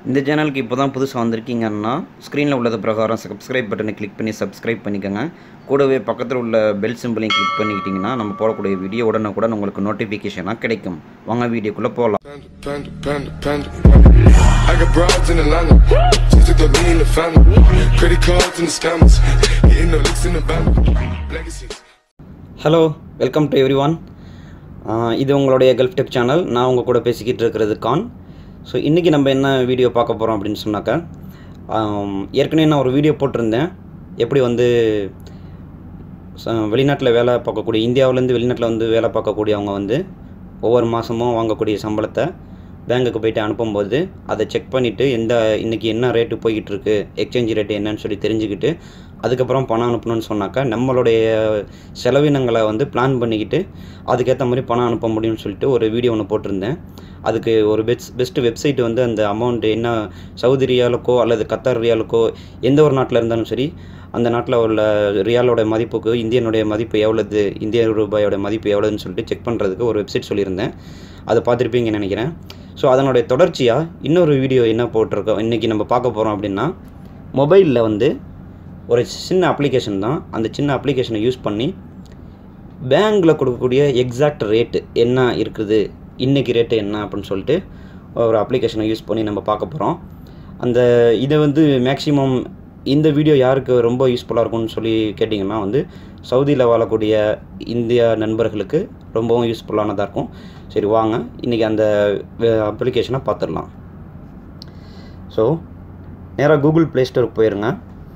இந்த சேனலுக்கு இப்போ தான் புதுசாக வந்திருக்கீங்கன்னா ஸ்க்ரீனில் உள்ளது பிரகாரம் சப்ஸ்கிரைப் பட்டனை கிளிக் பண்ணி சப்ஸ்கிரைப் பண்ணிக்கோங்க கூடவே பக்கத்தில் உள்ள பெல் சிம்பிளையும் கிளிக் பண்ணிக்கிட்டிங்கன்னா நம்ம போடக்கூடிய வீடியோ உடனுக்குடன் உங்களுக்கு நோட்டிஃபிகேஷனாக கிடைக்கும் வாங்க வீடியோக்குள்ளே போகலாம் Panda, panda, panda, panda. I got broads in Atlanta. Just took the lean the family. Credit cards and the scammers. Hitting the licks in the band. Legacies. Hello welcome to everyone இது உங்களுடைய gulf tech channel நான் உங்கள் கூட பேசிக்கிட்டு இருக்கிறது Khan so இன்றைக்கி நம்ம என்ன வீடியோ பார்க்க போகிறோம் அப்படின்னு சொன்னாக்கா ஆம், ஏற்கனவே நான் ஒரு வீடியோ போட்டிருந்தேன் எப்படி வந்து வெளிநாட்டில் வேலை பார்க்கக்கூடிய இந்தியாவிலேருந்து வெளிநாட்டில் வந்து வேலை பார்க்கக்கூடியவங்க வந்து ஒவ்வொரு மாதமும் வாங்கக்கூடிய சம்பளத்தை பேங்குக்கு போயிட்டு அனுப்பும்போது அதை செக் பண்ணிவிட்டு எந்த இன்றைக்கி என்ன ரேட்டு போய்கிட்டு இருக்கு எக்ஸ்சேஞ்ச் ரேட்டு என்னன்னு சொல்லி தெரிஞ்சுக்கிட்டு அதுக்கப்புறம் பணம் அனுப்பணும்னு சொன்னாக்கா நம்மளுடைய செலவினங்களை வந்து பிளான் பண்ணிக்கிட்டு அதுக்கேற்ற மாதிரி பணம் அனுப்ப முடியும்னு சொல்லிட்டு ஒரு வீடியோ ஒன்று போட்டிருந்தேன் அதுக்கு ஒரு பெஸ்ட் பெஸ்ட்டு வெப்சைட் வந்து அந்த அமௌண்ட் என்ன சவுதி ரியாலுக்கோ அல்லது கத்தார் ரியாலுக்கோ எந்த ஒரு நாட்டில் இருந்தாலும் சரி அந்த நாட்டில் உள்ள ரியாலோட மதிப்புக்கு இந்தியனுடைய மதிப்பு எவ்வளவு இந்திய ரூபாயோட மதிப்பு எவ்வளோன்னு சொல்லிட்டு செக் பண்ணுறதுக்கு ஒரு வெப்சைட் சொல்லியிருந்தேன் அதை பார்த்துருப்பீங்கன்னு நினைக்கிறேன் ஸோ அதனுடைய தொடர்ச்சியாக இன்னொரு வீடியோ என்ன போட்டிருக்கோம் இன்றைக்கி நம்ம பார்க்க போகிறோம் அப்படின்னா மொபைலில் வந்து ஒரு சின்ன அப்ளிகேஷன் தான் அந்த சின்ன அப்ளிகேஷனை யூஸ் பண்ணி பேங்க்கில் கொடுக்கக்கூடிய எக்ஸாக்ட் ரேட்டு என்ன இருக்குது இன்றைக்கி ரேட்டு என்ன அப்படின்னு சொல்லிட்டு ஒரு அப்ளிகேஷனை யூஸ் பண்ணி நம்ம பார்க்க போகிறோம் அந்த இதை வந்து மேக்ஸிமம் இந்த வீடியோ யாருக்கு ரொம்ப யூஸ்ஃபுல்லாக இருக்கும்னு சொல்லி கேட்டிங்கன்னா வந்து சவுதியில் வாழக்கூடிய இந்திய நண்பர்களுக்கு ரொம்பவும் யூஸ்ஃபுல்லானதாக இருக்கும் சரி வாங்க இன்றைக்கி அந்த அப்ளிகேஷனை பார்த்துடலாம் ஸோ நேராக கூகுள் ப்ளே ஸ்டோருக்கு போயிருங்க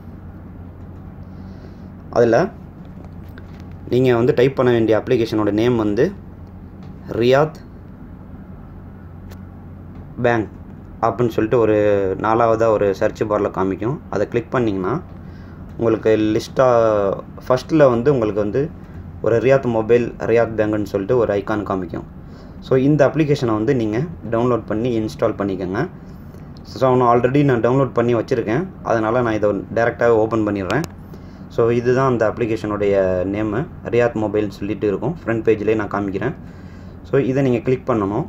அதில் நீங்கள் வந்து டைப் பண்ண வேண்டிய அப்ளிகேஷனோட நேம் வந்து ரியாத் பேங்க் அப்படின்னு சொல்லிட்டு ஒரு நாலாவதாக ஒரு சர்ச் பாரில் காமிக்கும் அதை கிளிக் பண்ணிங்கன்னா உங்களுக்கு லிஸ்ட்டாக ஃபஸ்ட்டில் வந்து உங்களுக்கு வந்து ஒரு ரியாத் மொபைல் ரியாத் பேங்க்னு சொல்லிட்டு ஒரு ஐகான் காமிக்கும் ஸோ இந்த அப்ளிகேஷனை வந்து நீங்கள் டவுன்லோட் பண்ணி இன்ஸ்டால் பண்ணிக்கோங்க ஸோ நான் ஆல்ரெடி நான் டவுன்லோட் பண்ணி வச்சுருக்கேன் அதனால் நான் இதை டேரெக்டாக ஓப்பன் பண்ணிடுறேன் ஸோ இதுதான் அந்த அப்ளிகேஷனுடைய நேமு ரியாத் மொபைல்னு சொல்லிட்டு இருக்கும் ஃப்ரண்ட் பேஜ்லேயே நான் காமிக்கிறேன் ஸோ இதை நீங்கள் கிளிக் பண்ணணும்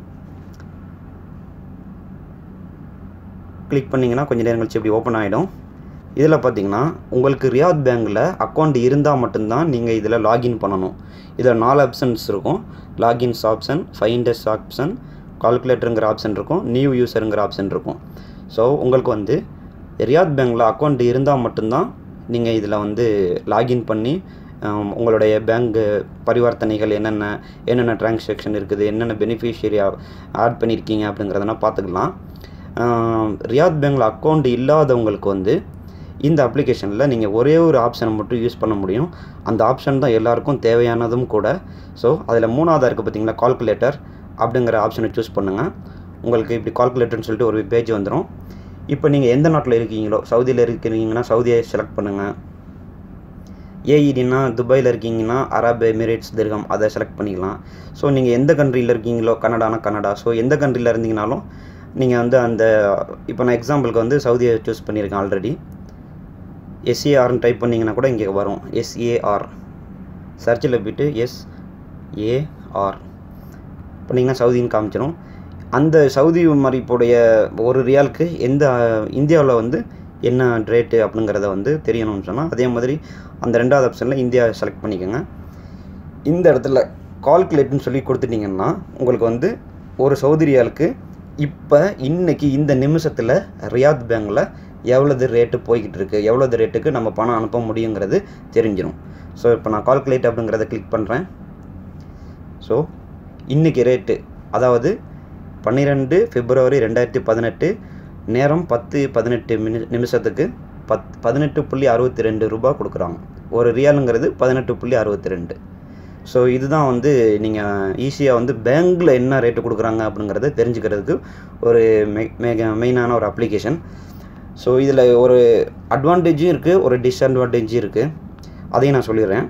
கிளிக் பண்ணிங்கன்னா கொஞ்சம் நேரம் கழிச்சு இப்படி ஓப்பன் ஆகிடும் இதில் பார்த்தீங்கன்னா உங்களுக்கு ரியாத் பேங்க்கில் அக்கௌண்ட் இருந்தால் மட்டும்தான் நீங்கள் இதில் லாகின் பண்ணணும் இதில் நாலு ஆப்ஷன்ஸ் இருக்கும் லாகின்ஸ் ஆப்ஷன் ஃபைண்டஸ் ஆப்ஷன் கால்குலேட்டருங்கிற ஆப்ஷன் இருக்கும் நியூ யூசருங்கிற ஆப்ஷன் இருக்கும் ஸோ உங்களுக்கு வந்து ரியாத் பேங்க்கில் அக்கௌண்ட் இருந்தால் மட்டும்தான் நீங்கள் இதில் வந்து லாகின் பண்ணி ஆம், உங்களுடைய பேங்க் பரிவர்த்தனைகள் என்னென்ன என்னென்ன டிரான்சாக்ஷன் இருக்குது என்னென்ன பெனிஃபிஷியரி ஆட் பண்ணியிருக்கீங்க அப்படிங்கிறதெல்லாம் பார்த்துக்கலாம் ஆம், ரியாத் பேங்க்கில் அக்கௌண்ட் இல்லாதவங்களுக்கு வந்து இந்த அப்ளிகேஷனில் நீங்கள் ஒரே ஒரு ஆப்ஷனை மட்டும் யூஸ் பண்ண முடியும் அந்த ஆப்ஷன் தான் எல்லாருக்கும் தேவையானதும் கூட ஸோ அதில் மூணாவதாக இருக்குது பார்த்தீங்களா கால்குலேட்டர் அப்படிங்கிற ஆப்ஷனை சூஸ் பண்ணுங்கள் உங்களுக்கு இப்படி கால்குலேட்டர்னு சொல்லிட்டு ஒரு பேஜ் வந்துடும் இப்போ நீங்கள் எந்த நாட்டில் இருக்கீங்களோ சவுதியில் இருக்கிறீங்கன்னா சவுதியை செலக்ட் பண்ணுங்கள் ஏஇடினா துபாயில் இருக்கீங்கன்னா அரப் எமிரேட்ஸ் திர்கம் அதை செலக்ட் பண்ணிக்கலாம் ஸோ நீங்கள் எந்த கண்ட்ரியில் இருக்கீங்களோ கனடானா கனடா ஸோ எந்த கண்ட்ரியில் இருந்தீங்கனாலும் நீங்கள் வந்து அந்த இப்போ நான் எக்ஸாம்பிளுக்கு வந்து சவுதியை சூஸ் பண்ணியிருக்கேன் ஆல்ரெடி எஸ்ஏஆர்னு டைப் பண்ணிங்கன்னா கூட இங்கே வரும் எஸ்ஏஆர் சர்ச்சில் போயிட்டு எஸ்ஏஆர் பண்ணிங்கன்னா சவுதின்னு காமிச்சிடும் அந்த சவுதி மதிப்புடைய ஒரு ரியாலுக்கு எந்த இந்தியாவில் வந்து என்ன ரேட்டு அப்படிங்கிறத வந்து தெரியணும்னு சொன்னால் அதே மாதிரி அந்த ரெண்டாவது ஆப்ஷனில் இந்தியா செலக்ட் பண்ணிக்கோங்க இந்த இடத்துல கால்குலேட்னு சொல்லி கொடுத்துட்டிங்கன்னா உங்களுக்கு வந்து ஒரு சவுதி ரியாலுக்கு இப்போ இன்னைக்கு இந்த நிமிஷத்தில் ரியாத் பேங்கில் எவ்வளவு ரேட்டு போய்கிட்டு இருக்குது எவ்வளவு ரேட்டுக்கு நம்ம பணம் அனுப்ப முடியுங்கிறது தெரிஞ்சிடும் ஸோ இப்போ நான் கால்குலேட் அப்படிங்கிறத கிளிக் பண்ணுறேன் ஸோ இன்றைக்கி ரேட்டு அதாவது பன்னிரெண்டு பிப்ரவரி ரெண்டாயிரத்தி பதினெட்டு நேரம் பத்து பதினெட்டு மினி நிமிஷத்துக்கு பத் பதினெட்டு புள்ளி அறுபத்தி ரெண்டு ரூபா கொடுக்குறாங்க ஒரு ரியாலுங்கிறது பதினெட்டு புள்ளி அறுபத்தி ரெண்டு ஸோ இதுதான் வந்து நீங்கள் ஈஸியாக வந்து பேங்க்கில் என்ன ரேட்டு கொடுக்குறாங்க அப்படிங்கிறத தெரிஞ்சுக்கிறதுக்கு ஒரு மெ மெக மெயினான ஒரு அப்ளிகேஷன் ஸோ இதில் ஒரு அட்வான்டேஜும் இருக்குது ஒரு டிஸ்அட்வான்டேஜும் இருக்குது அதையும் நான் சொல்லிடுறேன்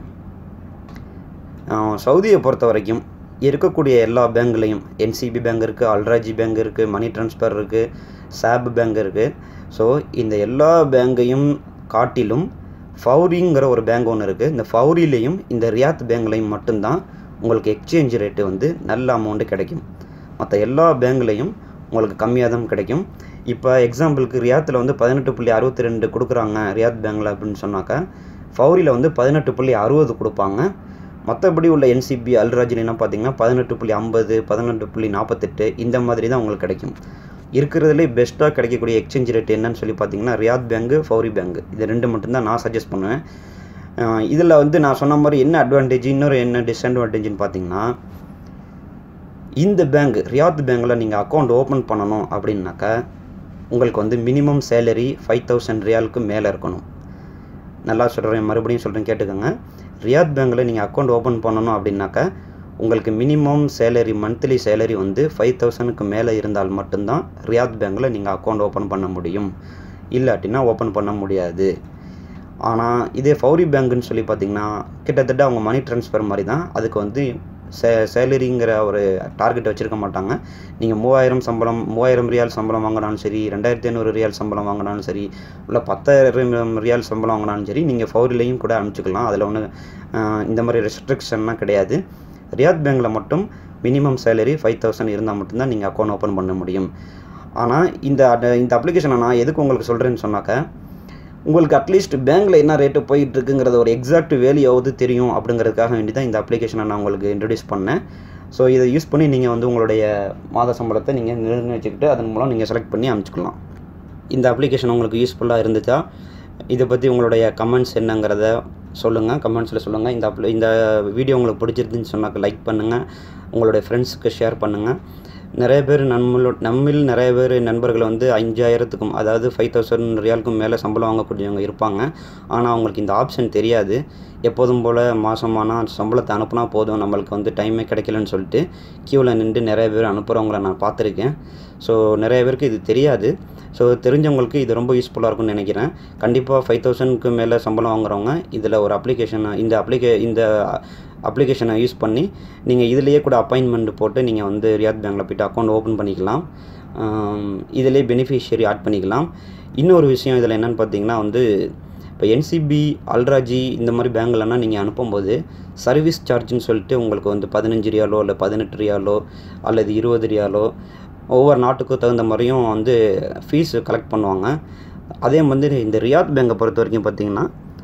ஆஹ் சவுதியை பொறுத்த வரைக்கும் இருக்கக்கூடிய எல்லா பேங்க்லேயும் என்சிபி பேங்க் இருக்குது அல்ராஜி பேங்க் இருக்குது மணி ட்ரான்ஸ்ஃபர் இருக்குது சாப் பேங்க் இருக்குது ஸோ இந்த எல்லா பேங்கையும் காட்டிலும் ஃபவுரிங்கிற ஒரு பேங்க் ஒன்று இருக்குது இந்த ஃபவுரிலையும் இந்த ரியாத் பேங்க்லையும் மட்டும்தான் உங்களுக்கு எக்ஸ்சேஞ்ச் ரேட்டு வந்து நல்ல அமௌண்ட்டு கிடைக்கும் மற்ற எல்லா பேங்க்லேயும் உங்களுக்கு கம்மியாக தான் கிடைக்கும் இப்போ எக்ஸாம்பிளுக்கு ரியாத்தில் வந்து பதினெட்டு புள்ளி அறுபத்தி ரெண்டு கொடுக்குறாங்க ரியாத் பேங்கில் அப்படின்னு சொன்னாக்கா ஃபௌரியில் வந்து பதினெட்டு புள்ளி அறுபது கொடுப்பாங்க மற்றபடி உள்ள என்சிபி அல்ராஜிலாம் பார்த்தீங்கன்னா பதினெட்டு புள்ளி ஐம்பது பதினெட்டு புள்ளி நாற்பத்தெட்டு இந்த மாதிரி தான் உங்களுக்கு கிடைக்கும் இருக்கிறதுலே பெஸ்ட்டாக கிடைக்கக்கூடிய எக்ஸ்சேஞ்ச் ரேட் என்னன்னு சொல்லி பார்த்தீங்கன்னா ரியாத் பேங்கு ஃபௌரி பேங்கு இது ரெண்டு மட்டும்தான் நான் சஜஸ்ட் பண்ணுவேன் இதில் வந்து நான் சொன்ன மாதிரி என்ன அட்வான்டேஜ் இன்னொரு என்ன டிஸ்அட்வான்டேஜ்னு பார்த்தீங்கன்னா இந்த பேங்க் ரியாத் பேங்கில் நீங்கள் அக்கௌண்ட் ஓப்பன் பண்ணணும் அப்படின்னாக்கா உங்களுக்கு வந்து மினிமம் சேலரி ஃபைவ் தௌசண்ட் ரியாலுக்கு மேலே இருக்கணும் நல்லா சொல்கிறேன் மறுபடியும் சொல்கிறேன் கேட்டுக்கோங்க ரியாத் பேங்கில் நீங்கள் அக்கௌண்ட் ஓப்பன் பண்ணணும் அப்படின்னாக்கா உங்களுக்கு மினிமம் சேலரி மந்த்லி சேலரி வந்து ஃபைவ் தௌசண்ட்க்கு மேலே இருந்தால் மட்டும்தான் ரியாத் பேங்கில் நீங்கள் அக்கௌண்ட் ஓப்பன் பண்ண முடியும் இல்லாட்டினா ஓப்பன் பண்ண முடியாது ஆனால் இதே ஃபௌரி பேங்க்குன்னு சொல்லி பார்த்தீங்கன்னா கிட்டத்தட்ட அவங்க மணி ட்ரான்ஸ்ஃபர் மாதிரி தான் அதுக்கு வந்து சே சேலரிங்கிற ஒரு டார்கெட் வச்சுருக்க மாட்டாங்க நீங்கள் மூவாயிரம் சம்பளம் மூவாயிரம் ரியால் சம்பளம் வாங்கினாலும் சரி ரெண்டாயிரத்தி ஐநூறு ரியால் சம்பளம் வாங்கினாலும் சரி இல்லை பத்தாயிரம் ரியால் சம்பளம் வாங்கினாலும் சரி நீங்கள் ஃபௌரிலையும் கூட அனுப்பிச்சிக்கலாம் அதில் ஒன்று இந்த மாதிரி ரெஸ்ட்ரிக்ஷன்லாம் கிடையாது ரியாத் பேங்கில் மட்டும் மினிமம் சேலரி ஃபைவ் தௌசண்ட் இருந்தால் மட்டும்தான் நீங்கள் அக்கௌண்ட் ஓப்பன் பண்ண முடியும் ஆனால் இந்த இந்த அப்ளிகேஷனை நான் எதுக்கு உங்களுக்கு சொல்கிறேன்னு சொன்னாக்க உங்களுக்கு அட்லீஸ்ட் பேங்க்கில் என்ன ரேட்டு போயிட்டு இருக்குங்கிறத ஒரு எக்ஸாக்ட் வேல்யூவாவது தெரியும் அப்படிங்கிறதுக்காக வேண்டி தான் இந்த அப்ளிகேஷனை நான் உங்களுக்கு இன்ட்ரடியூஸ் பண்ணேன் ஸோ இதை யூஸ் பண்ணி நீங்கள் வந்து உங்களுடைய மாத சம்பளத்தை நீங்கள் நிர்ணயிச்சுக்கிட்டு அதன் மூலம் நீங்கள் செலக்ட் பண்ணி அமைச்சிக்கலாம் இந்த அப்ளிகேஷன் உங்களுக்கு யூஸ்ஃபுல்லாக இருந்துச்சா இதை பற்றி உங்களுடைய கமெண்ட்ஸ் என்னங்கிறத சொல்லுங்கள் கமெண்ட்ஸில் சொல்லுங்கள் இந்த அப்ளி இந்த வீடியோ உங்களுக்கு பிடிச்சிருந்துன்னு சொன்னாக்க லைக் பண்ணுங்கள் உங்களுடைய ஃப்ரெண்ட்ஸுக்கு ஷேர் பண்ணுங்கள் நிறைய பேர் நம்மளோ நம்மில் நிறைய பேர் நண்பர்கள் வந்து அஞ்சாயிரத்துக்கும் அதாவது ஃபைவ் தௌசண்ட் ரியாலுக்கும் மேலே சம்பளம் வாங்கக்கூடியவங்க இருப்பாங்க ஆனால் அவங்களுக்கு இந்த ஆப்ஷன் தெரியாது எப்போதும் போல் மாதமானால் சம்பளத்தை அனுப்புனா போதும் நம்மளுக்கு வந்து டைமே கிடைக்கலன்னு சொல்லிட்டு க்யூவில் நின்று நிறைய பேர் அனுப்புகிறவங்கள நான் பார்த்துருக்கேன் ஸோ நிறைய பேருக்கு இது தெரியாது ஸோ தெரிஞ்சவங்களுக்கு இது ரொம்ப யூஸ்ஃபுல்லாக இருக்கும்னு நினைக்கிறேன் கண்டிப்பாக ஃபைவ் தௌசண்ட்க்கு மேலே சம்பளம் வாங்குறவங்க இதில் ஒரு அப்ளிகேஷனை இந்த அப்ளிகே இந்த அப்ளிகேஷனை யூஸ் பண்ணி நீங்கள் இதிலேயே கூட அப்பாயின்மெண்ட் போட்டு நீங்கள் வந்து ரியாத் பேங்கில் போய்ட்டு அக்கௌண்ட் ஓப்பன் பண்ணிக்கலாம் இதிலே பெனிஃபிஷியரி ஆட் பண்ணிக்கலாம் இன்னொரு விஷயம் இதில் என்னென்னு பார்த்தீங்கன்னா வந்து இப்போ என்சிபி அல்ராஜி இந்த மாதிரி பேங்க்லன்னா நீங்கள் அனுப்பும்போது சர்வீஸ் சார்ஜ்னு சொல்லிட்டு உங்களுக்கு வந்து பதினஞ்சு ரியாலோ இல்லை பதினெட்டு ரியாலோ அல்லது இருபது ரியாலோ ஒவ்வொரு நாட்டுக்கும் தகுந்த மாதிரியும் வந்து ஃபீஸ் கலெக்ட் பண்ணுவாங்க அதே மாதிரி இந்த ரியாத் பேங்கை பொறுத்த வரைக்கும் பார்த்தீங்கன்னா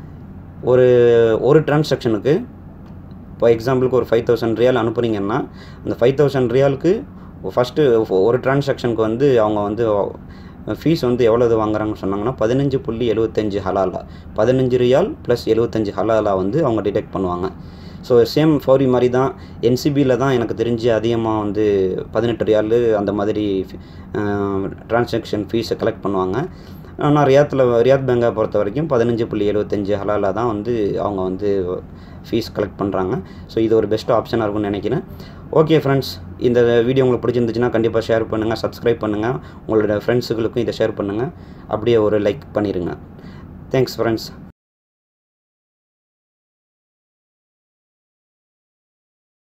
ஒரு ஒரு டிரான்சாக்ஷனுக்கு இப்போ எக்ஸாம்பிளுக்கு ஒரு ஃபைவ் தௌசண்ட் ரியால் அனுப்புகிறீங்கன்னா அந்த ஃபைவ் தௌசண்ட் ரியாலுக்கு ஃபஸ்ட்டு ஒரு டிரான்சாக்ஷனுக்கு வந்து அவங்க வந்து ஃபீஸ் வந்து எவ்வளோ இது வாங்குறாங்கன்னு சொன்னாங்கன்னா பதினஞ்சு புள்ளி எழுபத்தஞ்சு ஹலாலா பதினஞ்சு ரியால் ப்ளஸ் எழுபத்தஞ்சு ஹலாலா வந்து அவங்க டிடெக்ட் பண்ணுவாங்க ஸோ சேம் ஃபௌரி மாதிரி தான் என்சிபியில் தான் எனக்கு தெரிஞ்சு அதிகமாக வந்து பதினெட்டு ரியால் அந்த மாதிரி டிரான்சாக்ஷன் ஃபீஸை கலெக்ட் பண்ணுவாங்க ஆனால் ரியாத்தில் ரியாத் பேங்கை பொறுத்த வரைக்கும் பதினஞ்சு புள்ளி எழுபத்தஞ்சு ஹலாலாக தான் வந்து அவங்க வந்து ஃபீஸ் கலெக்ட் பண்ணுறாங்க ஸோ இது ஒரு பெஸ்ட் ஆப்ஷனாக இருக்கும்னு நினைக்கிறேன் ஓகே ஃப்ரெண்ட்ஸ் இந்த வீடியோ உங்களுக்கு பிடிச்சிருந்துச்சுன்னா கண்டிப்பாக ஷேர் பண்ணுங்கள் சப்ஸ்கிரைப் பண்ணுங்கள் உங்களோட ஃப்ரெண்ட்ஸுகளுக்கும் இதை ஷேர் பண்ணுங்கள் அப்படியே ஒரு லைக் பண்ணிடுங்க தேங்க்ஸ் ஃப்ரெண்ட்ஸ்